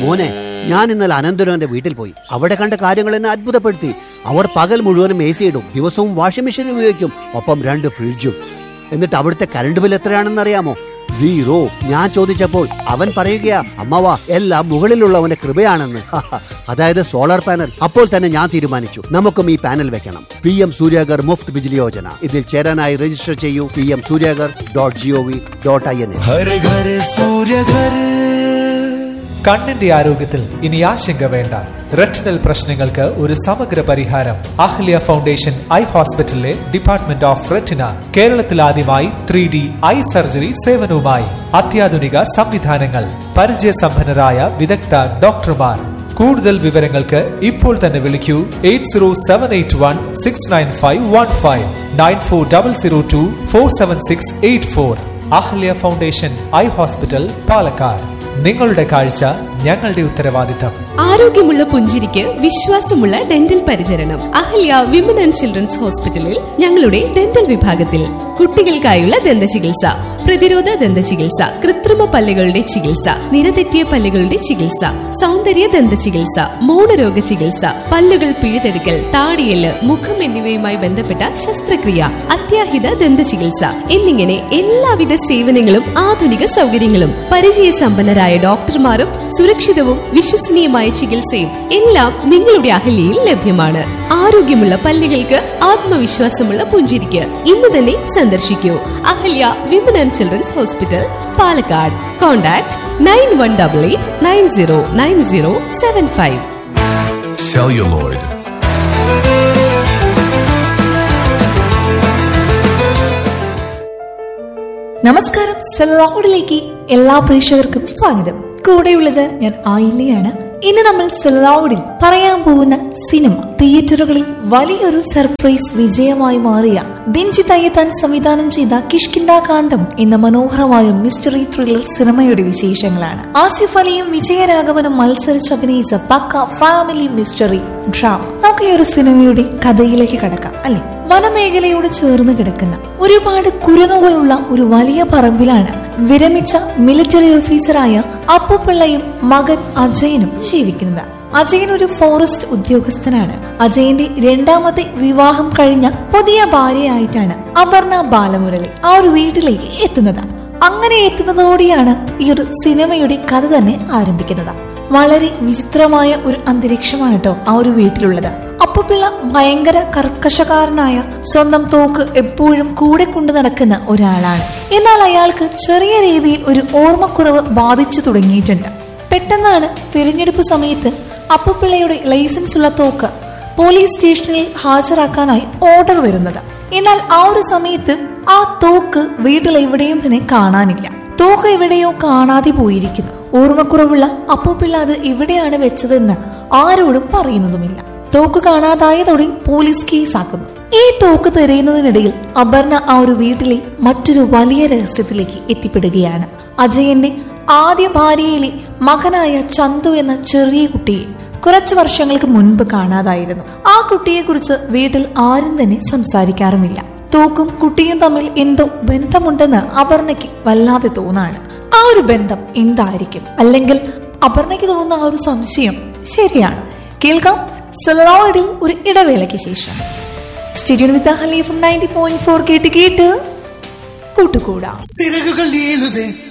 മോനെ ഞാൻ ഇന്നലെ അനന്തരവന്റെ വീട്ടിൽ പോയി അവിടെ കണ്ട കാര്യങ്ങൾ എന്നെ അത്ഭുതപ്പെടുത്തി അവർ പകൽ മുഴുവനും എ സി ഇടും ദിവസവും വാഷിംഗ് മെഷീൻ ഉപയോഗിക്കും ഒപ്പം രണ്ട് ഫ്രിഡ്ജും എന്നിട്ട് അവിടുത്തെ കറണ്ട് ബിൽ എത്രയാണെന്ന് അറിയാമോ സീറോ ഞാൻ ചോദിച്ചപ്പോൾ അവൻ പറയുകയാ അമ്മവാ എല്ലാം മുകളിലുള്ളവന്റെ കൃപയാണെന്ന് അതായത് സോളാർ പാനൽ അപ്പോൾ തന്നെ ഞാൻ തീരുമാനിച്ചു നമുക്കും ഈ പാനൽ വെക്കണം പി എം സൂര്യാഗർ മുഫ്ത് ബിജ്ലി യോജന ഇതിൽ ചേരാനായി രജിസ്റ്റർ ചെയ്യൂ P M Suryaghar dot G O V dot I N Har Ghar Surya Ghar കണ്ണിന്റെ ആരോഗ്യത്തിൽ ഇനി ആശങ്ക വേണ്ട റെറ്റിനൽ പ്രശ്നങ്ങൾക്ക് ഒരു സമഗ്ര പരിഹാരം അഹ്ലിയ ഫൗണ്ടേഷൻ ഐ ഹോസ്പിറ്റലിലെ ഡിപ്പാർട്ട്മെന്റ് ഓഫ് റെറ്റിന കേരളത്തിൽ ആദ്യമായി ത്രീ ഡി ഐ സർജറി സേവനവുമായി അത്യാധുനിക സംവിധാനങ്ങൾ പരിചയസമ്പന്നരായ വിദഗ്ധ ഡോക്ടർമാർ കൂടുതൽ വിവരങ്ങൾക്ക് ഇപ്പോൾ തന്നെ വിളിക്കൂ eight zero seven eight one six nine five one five nine four double zero two four seven six eight four Ahalia foundation eye hospital Palakkad നിങ്ങളുടെ കാഴ്ച ഞങ്ങളുടെ ഉത്തരവാദിത്തം ആരോഗ്യമുള്ള പുഞ്ചിരിക്ക് വിശ്വാസമുള്ള ഡെന്റൽ പരിചരണം അഹല്യ വിമൻ ആൻഡ് ചിൽഡ്രൻസ് ഹോസ്പിറ്റലിൽ ഞങ്ങളുടെ ഡെന്റൽ വിഭാഗത്തിൽ കുട്ടികൾക്കായുള്ള ദന്ത ചികിത്സ പ്രതിരോധ ദന്ത ചികിത്സ കൃത്രിമ പല്ലുകളുടെ ചികിത്സ നിരതെറ്റിയ പല്ലുകളുടെ ചികിത്സ സൗന്ദര്യ ദന്ത ചികിത്സ മൗനരോഗ ചികിത്സ പല്ലുകൾ പിഴുതെടുക്കൽ താടിയല് മുഖം എന്നിവയുമായി ബന്ധപ്പെട്ട ശസ്ത്രക്രിയ അത്യാഹിത ദന്ത ചികിത്സ എന്നിങ്ങനെ എല്ലാവിധ സേവനങ്ങളും ആധുനിക സൗകര്യങ്ങളും പരിചയസമ്പന്നരായ ഡോക്ടർമാരും സുരക്ഷിതവും വിശ്വസനീയമായ ചികിത്സയും എല്ലാം നിങ്ങളുടെ അഹല്യയിൽ ലഭ്യമാണ് ആരോഗ്യമുള്ള പല്ലുകൾക്ക് ആത്മവിശ്വാസമുള്ള പുഞ്ചിരിക്ക് ഇന്ന് തന്നെ സന്ദർശിക്കൂ Ahalya women and children's hospital Palakkad contact nine one double eight nine zero nine zero seven five celluloid, നമസ്കാരം സെലൗഡിലേക്ക് എല്ലാ പ്രേക്ഷകർക്കും സ്വാഗതം കൂടെയുള്ളത് ഞാൻ ആയില്ലയാണ് ഇന്ന് നമ്മൾ സെലൗഡിൽ പറയാൻ പോകുന്ന സിനിമ തിയേറ്ററുകളിൽ വലിയൊരു സർപ്രൈസ് വിജയമായി മാറിയ ബെഞ്ചി തയ്യത്താൻ സംവിധാനം ചെയ്ത കിഷ്കിന്ദ കാന്തം എന്ന മനോഹരമായ മിസ്റ്ററി ത്രില്ലർ സിനിമയുടെ വിശേഷങ്ങളാണ് ആസിഫ് അലിയും വിജയരാഘവനും മത്സരിച്ച് അഭിനയിച്ച പക്ക ഫാമിലി മിസ്റ്ററി ഡ്രാമ നമുക്ക് ഈ ഒരു സിനിമയുടെ കഥയിലേക്ക് കടക്കാം അല്ലെ വനമേഖലയോട് ചേർന്ന് കിടക്കുന്ന ഒരുപാട് കുരങ്ങുകളുള്ള ഒരു വലിയ പറമ്പിലാണ് വിരമിച്ച മിലിറ്ററി ഓഫീസറായ അപ്പുപിള്ളയും മകൻ അജയനും ജീവിക്കുന്നത് അജയൻ ഒരു ഫോറസ്റ്റ് ഉദ്യോഗസ്ഥനാണ് അജയന്റെ രണ്ടാമത്തെ വിവാഹം കഴിഞ്ഞ പുതിയ ഭാര്യയായിട്ടാണ് അപർണ ബാലമുരളി ആ ഒരു വീട്ടിലേക്ക് എത്തുന്നത് അങ്ങനെ എത്തുന്നതോടെയാണ് ഈ ഒരു സിനിമയുടെ കഥ തന്നെ ആരംഭിക്കുന്നത് വളരെ വിചിത്രമായ ഒരു അന്തരീക്ഷമാണ് കേട്ടോ ആ ഒരു വീട്ടിലുള്ളത് അപ്പുപിള്ള ഭയങ്കര കർക്കശക്കാരനായ സ്വന്തം തോക്ക് എപ്പോഴും കൂടെ കൊണ്ടു നടക്കുന്ന ഒരാളാണ് എന്നാൽ അയാൾക്ക് ചെറിയ രീതിയിൽ ഒരു ഓർമ്മക്കുറവ് ബാധിച്ചു തുടങ്ങിയിട്ടുണ്ട് പെട്ടെന്നാണ് തിരഞ്ഞെടുപ്പ് സമയത്ത് അപ്പുപിള്ളയുടെ ലൈസൻസ് ഉള്ള തോക്ക് പോലീസ് സ്റ്റേഷനിൽ ഹാജരാക്കാനായി ഓർഡർ വരുന്നത് എന്നാൽ ആ ഒരു സമയത്ത് ആ തോക്ക് വീട്ടിൽ എവിടെയും തന്നെ കാണാനില്ല തോക്ക് എവിടെയോ കാണാതെ പോയിരിക്കുന്നു ഓർമ്മക്കുറവുള്ള അപ്പൂപ്പിള്ള അത് എവിടെയാണ് വെച്ചതെന്ന് ആരോടും പറയുന്നതുമില്ല തോക്ക് കാണാതായതോടെ പോലീസ് കേസാക്കുന്നു ഈ തോക്ക് തിരയുന്നതിനിടയിൽ അപർണ ആ ഒരു വീട്ടിലെ മറ്റൊരു വലിയ രഹസ്യത്തിലേക്ക് എത്തിപ്പെടുകയാണ് അജയന്റെ ആദ്യ ഭാര്യയിലെ മകനായ ചന്തു എന്ന ചെറിയ കുട്ടിയെ കുറച്ചു വർഷങ്ങൾക്ക് മുൻപ് കാണാതായിരുന്നു ആ കുട്ടിയെക്കുറിച്ച് വീട്ടിൽ ആരും തന്നെ സംസാരിക്കാറുമില്ല തോക്കും കുട്ടിയും തമ്മിൽ എന്തോ ബന്ധമുണ്ടെന്ന് അപർണയ്ക്ക് വല്ലാതെ തോന്നാണ് ആ ഒരു ബന്ധം എന്തായിരിക്കും അല്ലെങ്കിൽ അപർണയ്ക്ക് തോന്നുന്ന ആ ഒരു സംശയം ശരിയാണ് കേൾക്കാം സലോയിഡിൽ ഒരു ഇടവേളയ്ക്ക് ശേഷം സ്റ്റേഡിയം വിത്ത് ഹലീഫും നയൻറ്റി പോയിന്റ് ഫോർ കേട്ട് കേട്ട് കൂട്ടുകൂടാം സിറകുകൾ നീളുതേ